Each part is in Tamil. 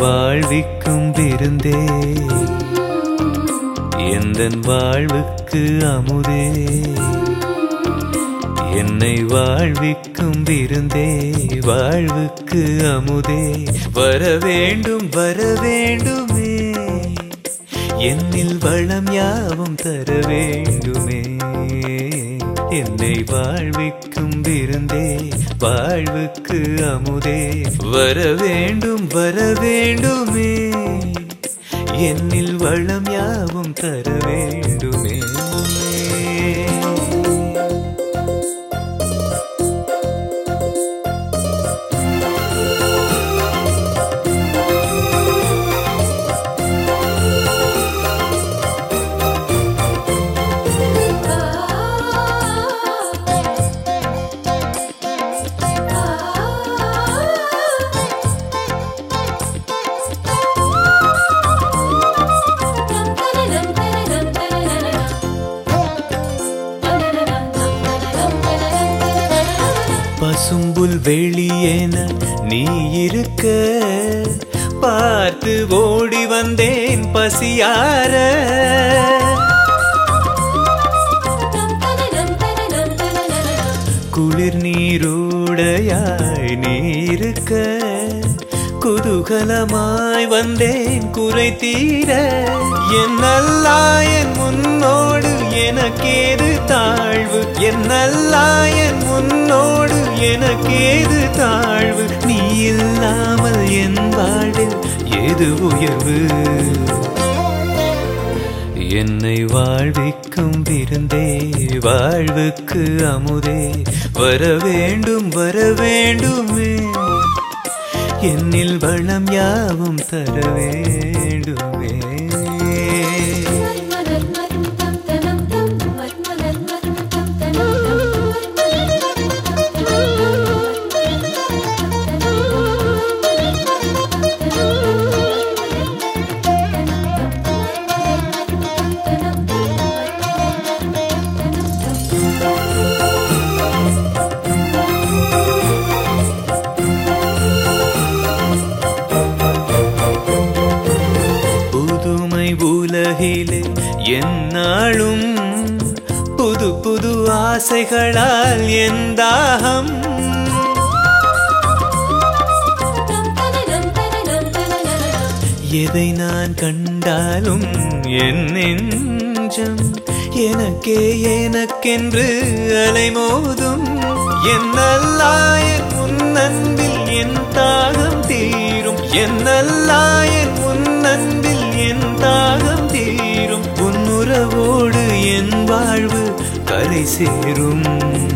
வாழ்விக்கும் விருந்தே எந்தன் வாழ்வுக்கு அமுதே என்னை வாழ்விக்கும் விருந்தே வாழ்வுக்கு அமுதே வர வேண்டும் வர வேண்டுமே என்னில் வளம் யாவும் தர வேண்டுமே என்னை வாழ்விக்கும் விருந்தே வாழ்வுக்கு அமுதே வர வேண்டும் வர வேண்டுமே என்னில் வளம் யாவும் தர வேண்டுமே பசும்புல் வெளியேன நீ இருக்க பார்த்து ஓடி வந்தேன் பசியார குளிர் நீரோடையாய் நீ இருக்க குதூகலமாய் வந்தேன் குறை தீர என்னல்லாயன் முன்னோடு எனக்கேது தாழ்வு என்னல்லாயன் முன்னோடு எனக்கேது தாழ்வு நீ இல்லாமல் என் வாழ்வில் ஏது உயர்வு என்னை வாழ்விக்கும் விருந்தே வாழ்வுக்கு அமுதே வர வேண்டும் வர வேண்டுமே என்னில் வளம் யாவும் தர வேண்டுமே புதுமை உலகிலே என்னாலும் புது புது ஆசைகளால் என் தாகம் எதை நான் கண்டாலும் என் நெஞ்சம் எனக்கே எனக்கென்று அலைமோதும் என்னல்லாயன் முன்னன்பில் என் தாகம் தீரும் என்னல்லாயன் முன்னன்பில் என் தாகம் தீரும் உன்னுறவோடு என் வாழ்வு கரை சேரும்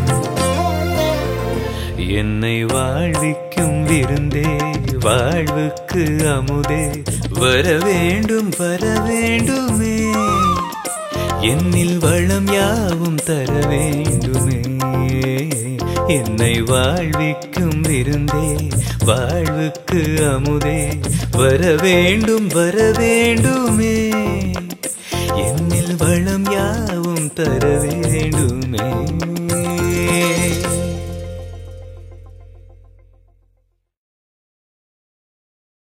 என்னை வாழ்விக்கும் விருந்தே வாழ்வுக்கு அமுதே வர வேண்டும் வர வேண்டுமே என்னில் வளம் யாவும் தர வேண்டுமே என்னை வாழ்விக்கும் விருந்தே வாழ்வுக்கு அமுதே வர வேண்டும் வர வேண்டுமே என்னில் வளம் யாவும் தர வேண்டுமே